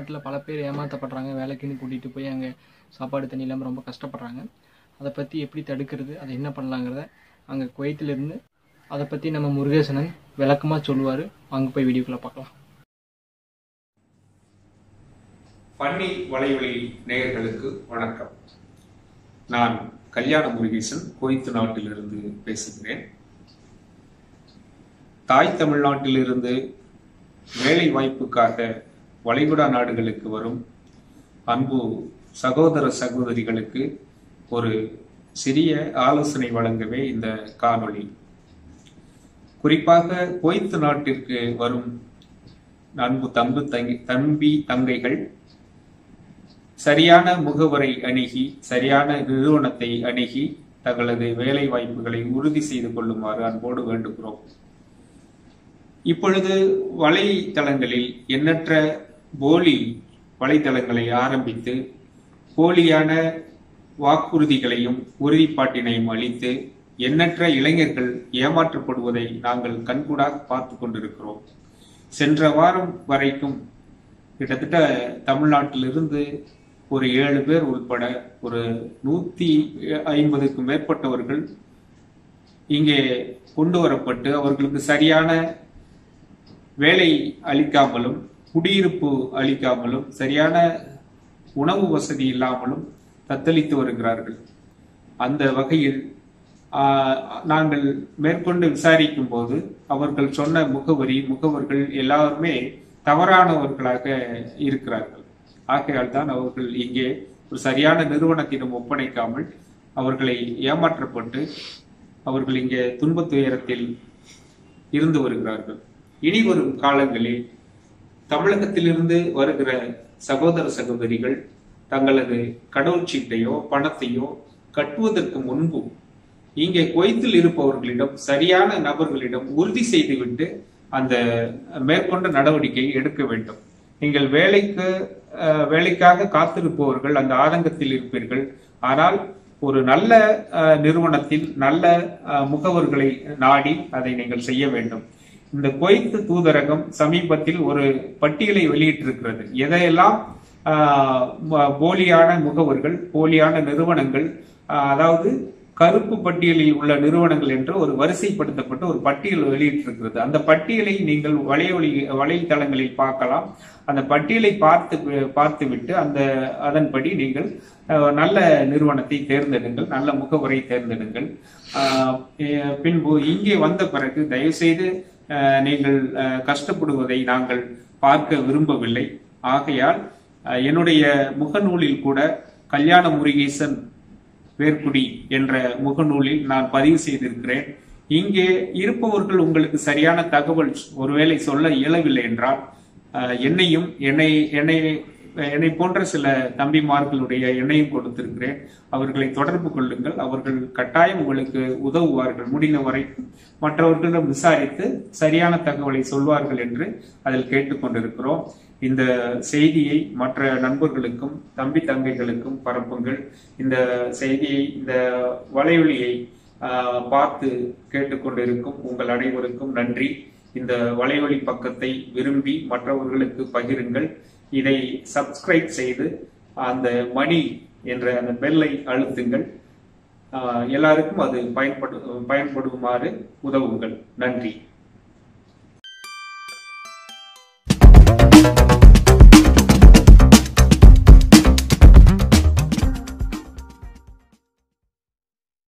தமிழ்நாட்டில் பல பேர் ஏமாற்றப்படுறாங்க வேலைக்குன்னு கூட்டிகிட்டு போய் அங்கே சாப்பாடு தண்ணி இல்லாமல் ரொம்ப கஷ்டப்படுறாங்க அதை பற்றி எப்படி தடுக்கிறது அதை என்ன பண்ணலாங்கிறத அங்கே குவைத்திலிருந்து அதை பற்றி நம்ம முருகேசனன் விளக்கமாக சொல்லுவார் அங்கே போய் வீடியோக்குள்ளே பார்க்கலாம் பன்னி வலைவழி நேயர்களுக்கு வணக்கம் நான் கல்யாண முருகேசன் குவைத்து நாட்டிலிருந்து பேசுகிறேன் தாய் தமிழ்நாட்டிலிருந்து வேலை வாய்ப்புக்காக வளைகுடா நாடுகளுக்கு வரும் அன்பு சகோதர சகோதரிகளுக்கு ஒரு சிறிய ஆலோசனை வழங்கவே இந்த காணொளி குறிப்பாக குவைத்து நாட்டிற்கு வரும் அன்பு தம்பு தங்கி தம்பி தங்கைகள் சரியான முகவரை அணுகி சரியான நிறுவனத்தை அணுகி தங்களது வேலை வாய்ப்புகளை உறுதி செய்து கொள்ளுமாறு அன்போடு வேண்டுகிறோம் இப்பொழுது வலைத்தளங்களில் எண்ணற்ற போலி வலைத்தளங்களை ஆரம்பித்து போலியான வாக்குறுதிகளையும் உறுதிப்பாட்டினையும் அளித்து எண்ணற்ற இளைஞர்கள் ஏமாற்றப்படுவதை நாங்கள் கண்கூடாக பார்த்து கொண்டிருக்கிறோம் சென்ற வாரம் வரைக்கும் கிட்டத்தட்ட தமிழ்நாட்டிலிருந்து ஒரு ஏழு பேர் உட்பட ஒரு நூத்தி ஐம்பதுக்கும் மேற்பட்டவர்கள் இங்கே கொண்டு வரப்பட்டு அவர்களுக்கு சரியான வேலை அளிக்காமலும் குடியிருப்பு அளிக்காமலும் சரியான உணவு வசதி இல்லாமலும் தத்தளித்து வருகிறார்கள் அந்த வகையில் நாங்கள் மேற்கொண்டு விசாரிக்கும் போது அவர்கள் சொன்ன முகவரி முகவர்கள் எல்லாருமே தவறானவர்களாக இருக்கிறார்கள் ஆகையால் தான் அவர்கள் இங்கே ஒரு சரியான நிறுவனத்திடம் ஒப்படைக்காமல் அவர்களை ஏமாற்றப்பட்டு அவர்கள் இங்கே துன்பத் துயரத்தில் இருந்து வருகிறார்கள் இனி வரும் காலங்களில் தமிழகத்திலிருந்து வருகிற சகோதர சகோதரிகள் தங்களது கடவுச்சீட்டையோ பணத்தையோ கட்டுவதற்கு முன்பு இங்கே குவைத்தில் இருப்பவர்களிடம் சரியான நபர்களிடம் உறுதி செய்துவிட்டு அந்த மேற்கொண்ட நடவடிக்கையை எடுக்க வேண்டும் நீங்கள் வேலைக்கு வேலைக்காக காத்திருப்பவர்கள் அந்த ஆதங்கத்தில் இருப்பீர்கள் ஆனால் ஒரு நல்ல நிறுவனத்தில் நல்ல முகவர்களை நாடி அதை நீங்கள் செய்ய வேண்டும் இந்த குவைத்து தூதரகம் சமீபத்தில் ஒரு பட்டியலை வெளியிட்டிருக்கிறது எதையெல்லாம் போலியான முகவர்கள் போலியான நிறுவனங்கள் அதாவது கருப்பு பட்டியலில் உள்ள நிறுவனங்கள் என்று ஒரு வரிசைப்படுத்தப்பட்ட ஒரு பட்டியல் வெளியிட்டிருக்கிறது அந்த பட்டியலை நீங்கள் வலையொலி வலைத்தளங்களில் பார்க்கலாம் அந்த பட்டியலை பார்த்து பார்த்துவிட்டு அந்த அதன்படி நீங்கள் நல்ல நிறுவனத்தை தேர்ந்தெடுங்கள் நல்ல முகவரை தேர்ந்தெடுங்கள் பின்பு இங்கே வந்த பிறகு தயவுசெய்து நீங்கள் கஷ்டப்படுவதை நாங்கள் பார்க்க விரும்பவில்லை ஆகையால் என்னுடைய முகநூலில் கூட கல்யாண முருகேசன் வேர்க்குடி என்ற முகநூலில் நான் பதிவு செய்திருக்கிறேன் இங்கே இருப்பவர்கள் உங்களுக்கு சரியான தகவல் ஒருவேளை சொல்ல இயலவில்லை என்றால் என்னையும் என்னை என்னை என்னை போன்ற சில தம்பிமார்களுடைய எண்ணையும் கொடுத்திருக்கிறேன் அவர்களை தொடர்பு கொள்ளுங்கள் அவர்கள் கட்டாயம் உங்களுக்கு உதவுவார்கள் முடிந்த வரைக்கும் மற்றவர்களிடம் விசாரித்து சரியான தகவலை சொல்வார்கள் என்று அதில் கேட்டுக்கொண்டிருக்கிறோம் இந்த செய்தியை மற்ற நண்பர்களுக்கும் தம்பி தங்கைகளுக்கும் பரப்புங்கள் இந்த செய்தியை இந்த வலையொலியை பார்த்து கேட்டுக்கொண்டிருக்கும் உங்கள் அனைவருக்கும் நன்றி இந்த வலைவழி பக்கத்தை விரும்பி மற்றவர்களுக்கு பகிருங்கள் இதை சப்ஸ்கிரைப் செய்து அந்த மணி என்ற அந்த பெல்லை அழுத்துங்கள் எல்லாருக்கும் அது பயன்படு பயன்படுமாறு உதவுங்கள் நன்றி